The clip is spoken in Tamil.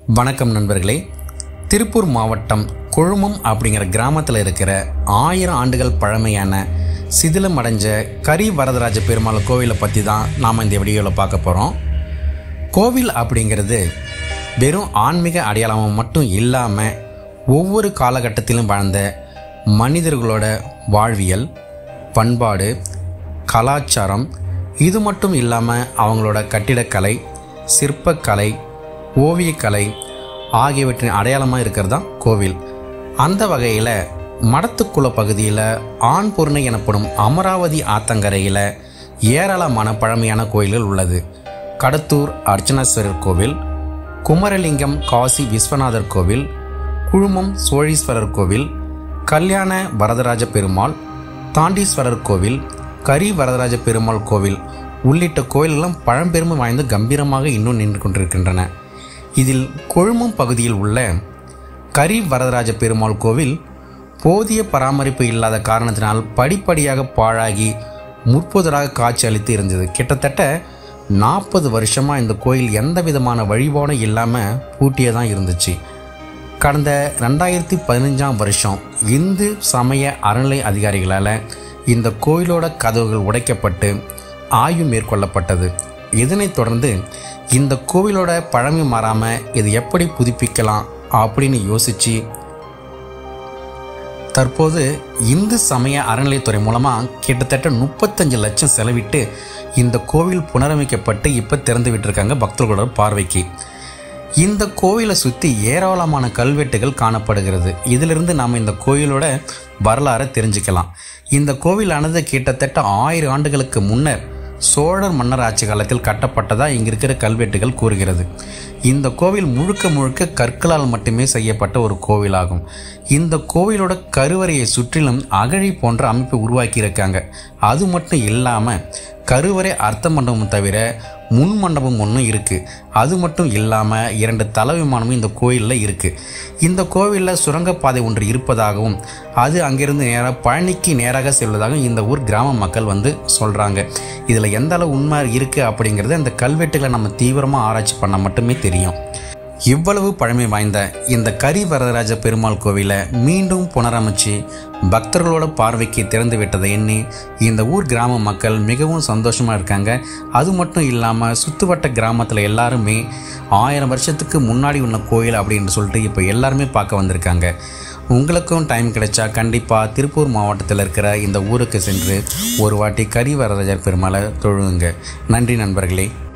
வணக்கம் நண்பர்களே திருப்பூர் மாவட்டம் கொழுமம் அப்படிங்கிற கிராமத்தில் இருக்கிற ஆயிரம் ஆண்டுகள் பழமையான சிதிலம் அடைஞ்ச கரி வரதராஜ பெருமாள் கோவிலை பற்றி தான் நாம் இந்த வீடியோவில் பார்க்க போகிறோம் கோவில் அப்படிங்கிறது வெறும் ஆன்மீக அடையாளம் மட்டும் இல்லாமல் ஒவ்வொரு காலகட்டத்திலும் வாழ்ந்த மனிதர்களோட வாழ்வியல் பண்பாடு கலாச்சாரம் இது மட்டும் இல்லாமல் அவங்களோட கட்டிடக்கலை சிற்பக்கலை ஓவியக்கலை ஆகியவற்றின் அடையாளமாக இருக்கிறது தான் கோவில் அந்த வகையில் மடத்துக்குள பகுதியில் ஆண் பொருணை எனப்படும் அமராவதி ஆத்தங்கரையில் ஏராளமான பழமையான கோயில்கள் உள்ளது கடத்தூர் அர்ச்சனேஸ்வரர் கோவில் குமரலிங்கம் காசி விஸ்வநாதர் கோவில் குழுமம் சோழீஸ்வரர் கோவில் கல்யாண வரதராஜ பெருமாள் தாண்டீஸ்வரர் கோவில் கரி வரதராஜ பெருமாள் கோவில் உள்ளிட்ட கோயில்களும் பழம்பெருமை வாய்ந்த கம்பீரமாக இன்னும் நின்று கொண்டிருக்கின்றன இதில் கொழுமம் பகுதியில் உள்ள கரி வரதராஜ பெருமாள் கோவில் போதிய பராமரிப்பு இல்லாத காரணத்தினால் படிப்படியாக பாழாகி முற்போதராக காட்சி அளித்து இருந்தது கிட்டத்தட்ட நாற்பது வருஷமாக இந்த கோயில் எந்த விதமான வழிபாடும் இல்லாமல் பூட்டியே தான் இருந்துச்சு கடந்த ரெண்டாயிரத்தி பதினஞ்சாம் வருஷம் இந்து சமய அறநிலை அதிகாரிகளால் இந்த கோயிலோட கதவுகள் உடைக்கப்பட்டு ஆய்வு மேற்கொள்ளப்பட்டது இதனைத் தொடர்ந்து இந்த கோவிலோட பழமை மாறாமல் இது எப்படி புதுப்பிக்கலாம் அப்படின்னு யோசித்து தற்போது இந்து சமய அறநிலையத்துறை மூலமாக கிட்டத்தட்ட முப்பத்தஞ்சு லட்சம் செலவிட்டு இந்த கோவில் புனரமைக்கப்பட்டு இப்போ திறந்து விட்டிருக்காங்க பக்தர்களோட பார்வைக்கு இந்த கோவிலை சுற்றி ஏராளமான கல்வெட்டுகள் காணப்படுகிறது இதிலிருந்து நாம் இந்த கோயிலோட வரலாறை தெரிஞ்சுக்கலாம் இந்த கோவிலானது கிட்டத்தட்ட ஆயிரம் ஆண்டுகளுக்கு முன்னர் சோழர் மன்னர் ஆட்சி காலத்தில் கட்டப்பட்டதாக இங்கே இருக்கிற கல்வெட்டுகள் கூறுகிறது இந்த கோவில் முழுக்க முழுக்க கற்களால் மட்டுமே செய்யப்பட்ட ஒரு கோவிலாகும் இந்த கோவிலோட கருவறையை சுற்றிலும் அகழி போன்ற அமைப்பை உருவாக்கியிருக்காங்க அது மட்டும் இல்லாமல் கருவறை அர்த்த மண்டபம் தவிர முன் மண்டபம் ஒன்றும் இருக்குது அது மட்டும் இல்லாமல் இரண்டு தல விமானமும் இந்த கோயிலில் இருக்குது இந்த கோவிலில் சுரங்கப்பாதை ஒன்று இருப்பதாகவும் அது அங்கிருந்து நேராக பழனிக்கு நேராக செல்வதாகவும் இந்த ஊர் கிராம மக்கள் வந்து சொல்கிறாங்க இதில் எந்த அளவு உண்மை இருக்குது அப்படிங்கிறது அந்த கல்வெட்டுகளை நம்ம தீவிரமாக ஆராய்ச்சி பண்ண மட்டுமே தெரியும் இவ்வளவு பழமை வாய்ந்த இந்த கரி வரதராஜ பெருமாள் கோவிலை மீண்டும் புனரமைச்சு பக்தர்களோட பார்வைக்கு திறந்து விட்டதை எண்ணி இந்த ஊர் கிராம மக்கள் மிகவும் சந்தோஷமாக இருக்காங்க அது மட்டும் இல்லாமல் சுற்றுவட்ட கிராமத்தில் எல்லாருமே ஆயிரம் வருஷத்துக்கு முன்னாடி உள்ள கோயில் அப்படின்னு சொல்லிட்டு இப்போ எல்லாருமே பார்க்க வந்திருக்காங்க உங்களுக்கும் டைம் கிடைச்சா கண்டிப்பாக திருப்பூர் மாவட்டத்தில் இருக்கிற இந்த ஊருக்கு சென்று ஒரு வாட்டி கரி வரதராஜர் பெருமாளை தொழுவுங்க நன்றி நண்பர்களே